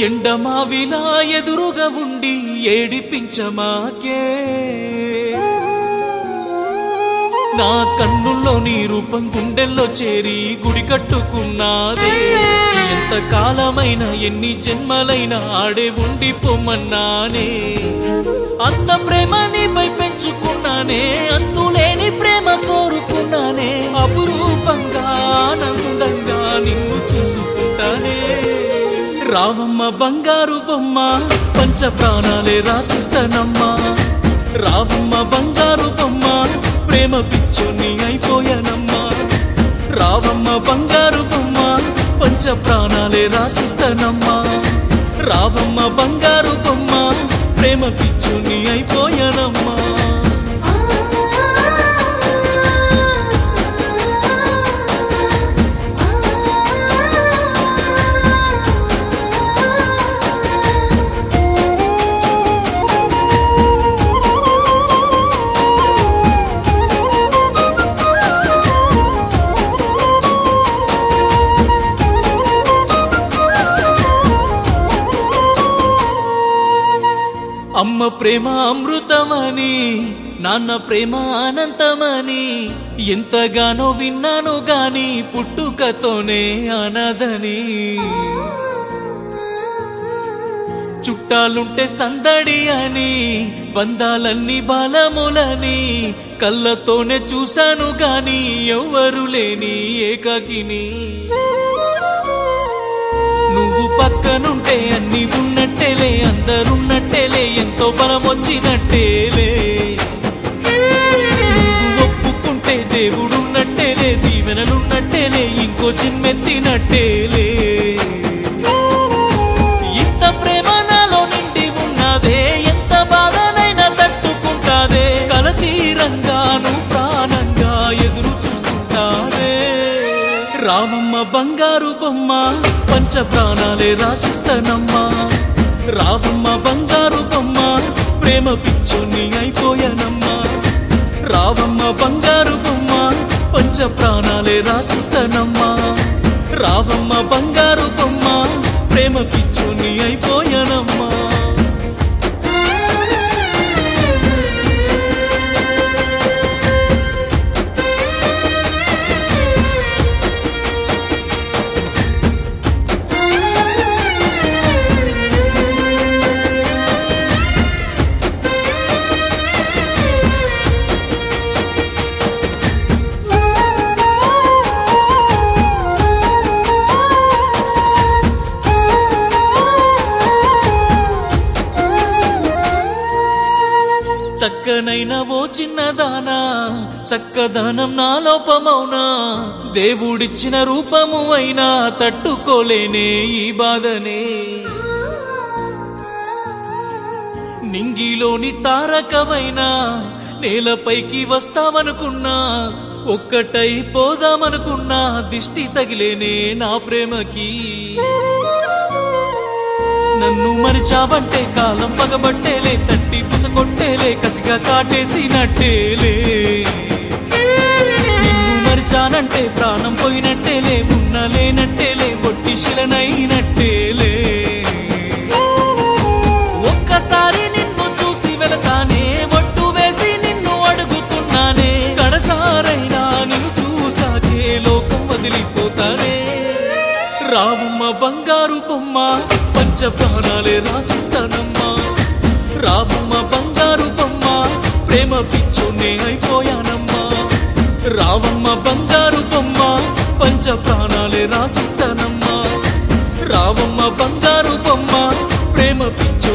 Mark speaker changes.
Speaker 1: ఎండమావిలా ఎదురుగా ఉండి ఏడిపించమాకే నా కన్నుల్లో నీ రూపం గుండెల్లో చేరి గుడి కట్టుకున్నాదే ఎంత కాలమైన ఎన్ని జన్మలైనా ఆడే ఉండి పొమ్మన్నానే అంత ప్రేమ నీపై పెంచుకున్నానే అంతులేని ప్రేమ కోరుకున్నానే అపురూపంగా ఆనందంగా నిన్ను చూసుకుంటానే రావమ్మ బంగారు బొమ్మ పంచ ప్రాణాలే రాసిస్తానమ్మా రావమ్మ బంగారు బొమ్మ ప్రేమ పిచ్చుని అయిపోయానమ్మా రావమ్మ బంగారు బొమ్మ పంచ ప్రాణాలే రాసిస్తానమ్మా రావమ్మ బంగారు బొమ్మ ప్రేమ పిచ్చుని అయిపోయానమ్మా అమ్మ ప్రేమ అమృతమని నాన్న ప్రేమ అనంతమని ఎంతగానో విన్నాను గాని పుట్టుకతోనే అనదని చుట్టాలుంటే సందడి అని బంధాలన్నీ బలములని కళ్ళతోనే చూశాను గాని ఎవ్వరు లేని ఏకాకిని నువ్వు పక్కనుంటే అన్ని ఉన్నట్టేలే అందరున్నట్టేలే ఎంతో బలం వచ్చినట్టేలే నువ్వు ఒప్పుకుంటే దేవుడున్నట్టేలే దీవెనలున్నట్టేలే ఇంకో చిమ్మెత్తినట్టేలే ఇంత ప్రేమ నాలో నిండి ఉన్నదే ఎంత బాధనైనా తట్టుకుంటాదే కలతీరంగా నువ్వు ప్రాణంగా ఎదురు చూస్తుంటాదే రామమ్మ బంగారు బొమ్మ పంచ ప్రాణాలే రాసిస్తానమ్మా రావమ్మ బంగారు బొమ్మ ప్రేమ పిచ్చుని అయిపోయానమ్మా రావమ్మ బంగారు బొమ్మ పంచ ప్రాణాలే రాసిస్తానమ్మా రావమ్మ బంగారు బొమ్మ ప్రేమ పిచ్చుని అయిపోయానమ్మా చక్కనైన ఓ చిన్నదానా చక్కదనం నా లోపమౌనా దేవుడిచ్చిన రూపము అయినా తట్టుకోలేనే ఈ బాధనే నింగిలోని తారకవైనా నేలపైకి వస్తామనుకున్నా ఒక్కటై పోదామనుకున్నా దిష్టి తగిలేనే నా ప్రేమకి నన్ను మరిచావంటే కాలం పగబట్టేలే తట్టి పుసకొట్టేలే కసిగా కాటేసినట్టేలే నిన్ను మరిచానంటే ప్రాణం పోయినట్టేలే ఉన్న లేనట్టేలే ఒట్టి శిలనైనట్టేలే ఒక్కసారి నిన్ను చూసి వెళతానే ఒట్టు వేసి నిన్ను అడుగుతున్నానే కడసారైనా నిన్ను చూసాకే లోకం వదిలిపోతానే రావమ్మ బంగారు బొమ్మ పంచ ప్రాణాలే రాసిస్తానమ్మా రావమ్మ బంగారు బొమ్మ ప్రేమ పిచ్చోనే అయిపోయానమ్మా రావమ్మ బంగారు బొమ్మ పంచ ప్రాణాలే రాసిస్తానమ్మా రావమ్మ బంగారు బొమ్మ ప్రేమ పిచ్చ